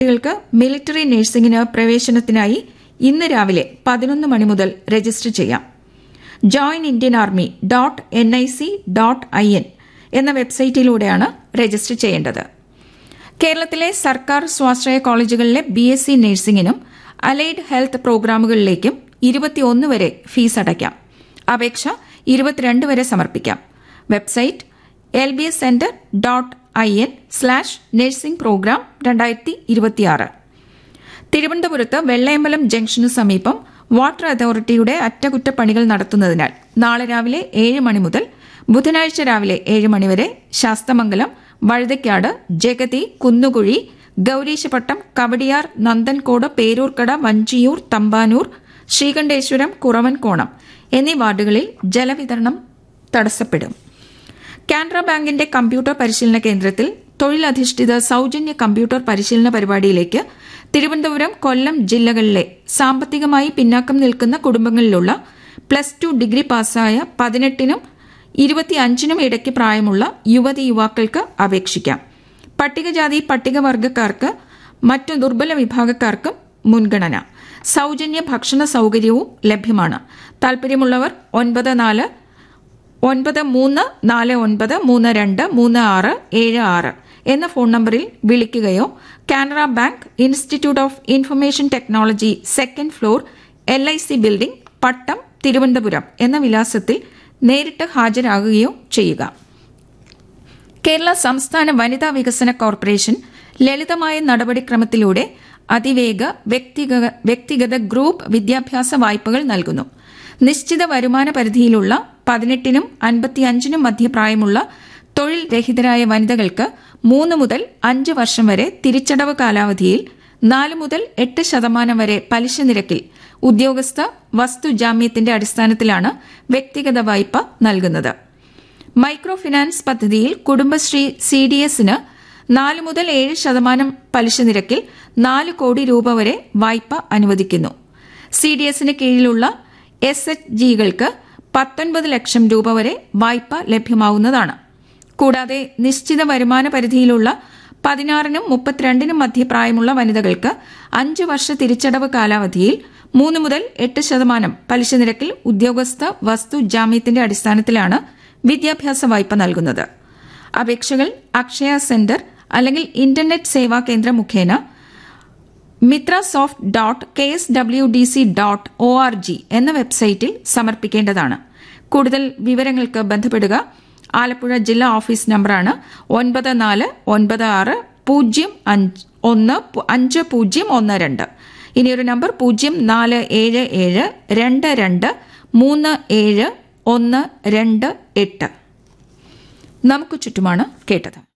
കുട്ടികൾക്ക് മിലിറ്ററി നഴ്സിംഗിന് പ്രവേശനത്തിനായി ഇന്ന് രാവിലെ പതിനൊന്ന് മണി മുതൽ രജിസ്റ്റർ ചെയ്യാം join Indian army dot N I C dot I N എന്ന വെബ്സൈറ്റിലൂടെയാണ് രജിസ്റ്റർ ചെയ്യേണ്ടത് കേരളത്തിലെ സർക്കാർ സ്വാശ്രയ കോളേജുകളിലെ ബി എസ് സി നഴ്സിംഗിനും അലൈഡ് ഹെൽത്ത് പ്രോഗ്രാമുകളിലേക്കും ഇരുപത്തിയൊന്ന് വരെ ഫീസ് അടയ്ക്കാം അപേക്ഷ ഇരുപത്തിരണ്ട് വരെ സമർപ്പിക്കാം website L B S centre dot I N slash nursing programme രണ്ടായിരത്തി ഇരുപത്തിയാറ് തിരുവനന്തപുരത്ത് വെള്ളയമ്പലം ജംഗ്ഷനു സമീപം വാട്ടർ അതോറിറ്റിയുടെ അറ്റകുറ്റപ്പണികൾ നടത്തുന്നതിനാൽ നാളെ രാവിലെ ഏഴ് മണി മുതൽ ബുധനാഴ്ച രാവിലെ ഏഴ് മണിവരെ ശാസ്തമംഗലം വഴുതയ്ക്കാട് ജഗതി കുന്നുകുഴി ഗൌരീശപട്ടം കവടിയാർ നന്ദൻകോട് പേരൂർക്കട വഞ്ചിയൂർ തമ്പാനൂർ ശ്രീകണ്ഠേശ്വരം കുറവൻകോണം എന്നീ വാർഡുകളിൽ ജലവിതരണം തടസ്സപ്പെടും കാനറ ബാങ്കിന്റെ കമ്പ്യൂട്ടർ പരിശീലന കേന്ദ്രത്തിൽ തൊഴിലധിഷ്ഠിത സൌജന്യ കമ്പ്യൂട്ടർ പരിശീലന പരിപാടിയിലേക്ക് തിരുവനന്തപുരം കൊല്ലം ജില്ലകളിലെ സാമ്പത്തികമായി പിന്നാക്കം നിൽക്കുന്ന കുടുംബങ്ങളിലുള്ള പ്ലസ് ടു ഡിഗ്രി പാസ്സായ പതിനെട്ടിനും ഇരുപത്തിയഞ്ചിനും ഇടയ്ക്ക് പ്രായമുള്ള യുവതി യുവാക്കൾക്ക് അപേക്ഷിക്കാം പട്ടികജാതി പട്ടികവർഗക്കാർക്ക് മറ്റു ദുർബല വിഭാഗക്കാർക്കും മുൻഗണന സൌജന്യ ഭക്ഷണ സൌകര്യവും ലഭ്യമാണ് താൽപര്യമുള്ളവർ ഒൻപത് നാല് ഒൻപത് മൂന്ന് നാല് ഒൻപത് മൂന്ന് രണ്ട് മൂന്ന് ആറ് ഏഴ് ആറ് എന്ന ഫോൺ നമ്പറിൽ വിളിക്കുകയോ Canara bank institute of information technology second floor L I C building Pattom Thiruvananthapuram എന്ന വിലാസത്തിൽ നേരിട്ട് ഹാജരാകുകയോ ചെയ്യുക കേരള സംസ്ഥാന വനിതാ വികസന കോർപ്പറേഷൻ ലളിതമായ നടപടിക്രമത്തിലൂടെ അതിവേഗ വ്യക്തിഗത വ്യക്തിഗത ഗ്രൂപ്പ് വിദ്യാഭ്യാസ വായ്പകൾ നൽകുന്നു നിശ്ചിത വരുമാന പരിധിയിലുള്ള പതിനെട്ടിനും അൻപത്തിയഞ്ചിനും മധ്യപ്രായമുള്ള തൊഴിൽ രഹിതരായ വനിതകൾക്ക് മൂന്ന് മുതൽ അഞ്ച് വർഷം വരെ തിരിച്ചടവ് കാലാവധിയിൽ നാല് മുതൽ എട്ട് ശതമാനം വരെ പലിശ നിരക്കിൽ ഉദ്യോഗസ്ഥ വസ്തു ജാമ്യത്തിന്റെ അടിസ്ഥാനത്തിലാണ് വ്യക്തിഗത വായ്പ നൽകുന്നത് മൈക്രോ ഫിനാൻസ് പദ്ധതിയിൽ കുടുംബശ്രീ സി ഡി എസിന് നാല് മുതൽ ഏഴ് ശതമാനം പലിശ നിരക്കിൽ നാല് കോടി രൂപ വരെ വായ്പ അനുവദിക്കുന്നു സി ഡി എസിന് കീഴിലുള്ള എസ് എച്ച് ജികൾക്ക് പത്തൊൻപത് ലക്ഷം രൂപ വരെ വായ്പ ലഭ്യമാവുന്നതാണ് കൂടാതെ നിശ്ചിത വരുമാന പരിധിയിലുള്ള പതിനാറിനും മുപ്പത്തിരണ്ടിനും മധ്യപ്രായമുള്ള വനിതകൾക്ക് അഞ്ച് വർഷ തിരിച്ചടവ് കാലാവധിയിൽ മൂന്ന് മുതൽ എട്ട് ശതമാനം പലിശ നിരക്കിൽ ഉദ്യോഗസ്ഥ വസ്തു ജാമ്യത്തിന്റെ അടിസ്ഥാനത്തിലാണ് വിദ്യാഭ്യാസ വായ്പ നൽകുന്നത് അപേക്ഷകൾ അക്ഷയ സെന്റർ അല്ലെങ്കിൽ ഇന്റർനെറ്റ് സേവാ കേന്ദ്രം മുഖേന Mithra soft dot K S W D C dot O R G എന്ന വെബ്സൈറ്റിൽ സമർപ്പിക്കേണ്ടതാണ് കൂടുതൽ വിവരങ്ങൾക്ക് ബന്ധപ്പെടുക ആലപ്പുഴ ജില്ലാ ഓഫീസ് നമ്പറാണ് ഒൻപത് നാല് ഒൻപത് ആറ് പൂജ്യം അഞ്ച് ഒന്ന് അഞ്ച് പൂജ്യം ഒന്ന് രണ്ട് ഇനിയൊരു നമ്പർ പൂജ്യം നാല് ഏഴ് ഏഴ് രണ്ട് രണ്ട് മൂന്ന് ഏഴ് ഒന്ന് രണ്ട് എട്ട് നമുക്ക് ചുറ്റുമാണ് കേട്ടത്